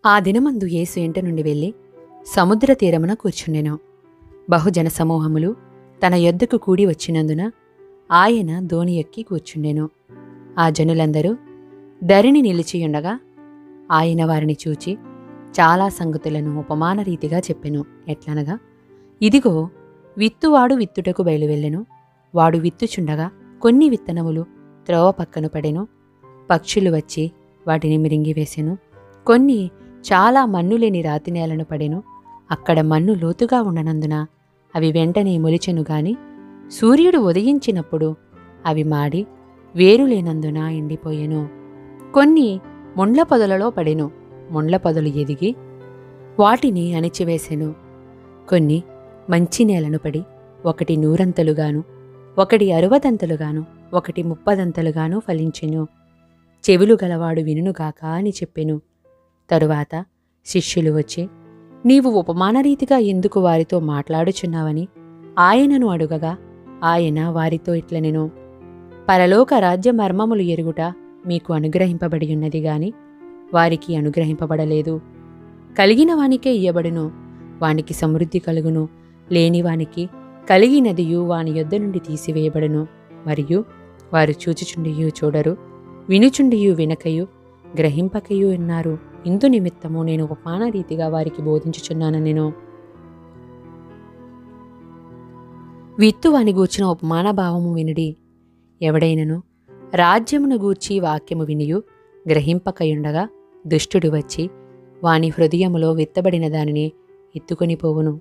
ఆ దినమందు యేసు ఇంట నుండి వెళ్ళి సముద్ర తీరమున కూర్చుండెను బహుజన సమూహములు తన యొద్దకు కూడి వచ్చినందున ఆయన దోణి ఎక్కి కూర్చుండెను ఆ జనులందరూ ధరిని నిలిచియుండగా ఆయన వారిని చూచి చాలా సంగతులను ఉపమాన రీతిగా చెప్పెను ఎట్లనగా ఇదిగో విత్తువాడు విత్తుటకు బయలువెళ్ళెను వాడు విత్తుచుండగా కొన్ని విత్తనములు త్రోవ పక్కన పడెను పక్షులు వచ్చి వాటిని మిరింగివేసెను కొన్ని చాలా మన్ను లేని రాతి నేలను పడెను అక్కడ మన్ను లోతుగా ఉండనందున అవి వెంటనే మొలిచెను గాని సూర్యుడు ఉదయించినప్పుడు అవి మాడి వేరు లేనందున ఎండిపోయెను కొన్ని ముండ్ల పొదలలో పడెను ముండ్ల పొదలు ఎదిగి వాటిని అణిచివేసెను కొన్ని మంచి నేలను పడి ఒకటి నూరంతలుగాను ఒకటి అరవదంతలుగాను ఒకటి ముప్పదంతలుగాను ఫలించెను చెవులు గలవాడు వినుగాక అని చెప్పెను తరువాత శిష్యులు వచ్చి నీవు ఉపమానరీతిగా ఎందుకు వారితో మాట్లాడుచున్నావని ఆయనను అడుగగా ఆయన వారితో ఇట్లనెను పరలోక రాజ్య మర్మములు ఎరుగుట మీకు అనుగ్రహింపబడి ఉన్నది గాని వారికి అనుగ్రహింపబడలేదు కలిగిన వానికే ఇయ్యబడును వానికి సమృద్ధి కలుగును లేనివానికి కలిగినదియు వాని యొద్ద నుండి తీసివేయబడును మరియు వారు చూచుచుండియు చూడరు వినుచుండియు వినకయు గ్రహింపకయు ఉన్నారు ఇందు నిమిత్తము నేను ఉపమాన రీతిగా వారికి బోధించుచున్నాను నేను విత్తు వాని గూర్చిన ఉపమాన భావము వినుడి ఎవడైనను రాజ్యమును గూర్చి వాక్యము వినియు గ్రహింపకయుండగా దుష్టుడు వచ్చి వాని హృదయములో విత్తబడిన దానిని ఎత్తుకొని పోవును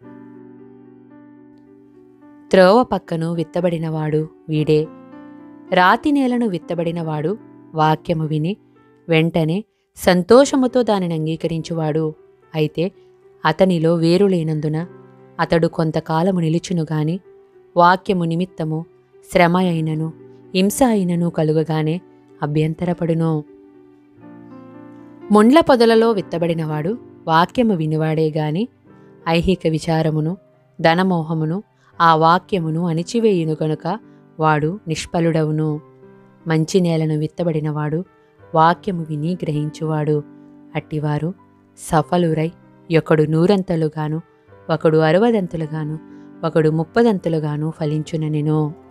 త్రోవ పక్కను విత్తబడినవాడు వీడే రాతి నేలను విత్తబడినవాడు వాక్యము విని వెంటనే సంతోషముతో దానిని అంగీకరించువాడు అయితే అతనిలో వేరు లేనందున అతడు కొంతకాలము నిలుచును గాని వాక్యము నిమిత్తము శ్రమ అయినను హింస అయినను కలుగగానే అభ్యంతరపడును ముండ్ల పొదలలో విత్తబడినవాడు వాక్యము వినివాడే గాని ఐహిక విచారమును ధనమోహమును ఆ వాక్యమును అణిచివేయును గనుక వాడు నిష్ఫలుడవును మంచి నేలను విత్తబడినవాడు వాక్యము విని గ్రహించువాడు అట్టివారు సఫలురై ఒకడు నూరంతలుగాను ఒకడు అరవదంతులుగాను ఒకడు ముప్పదంతులుగాను ఫలించుననెను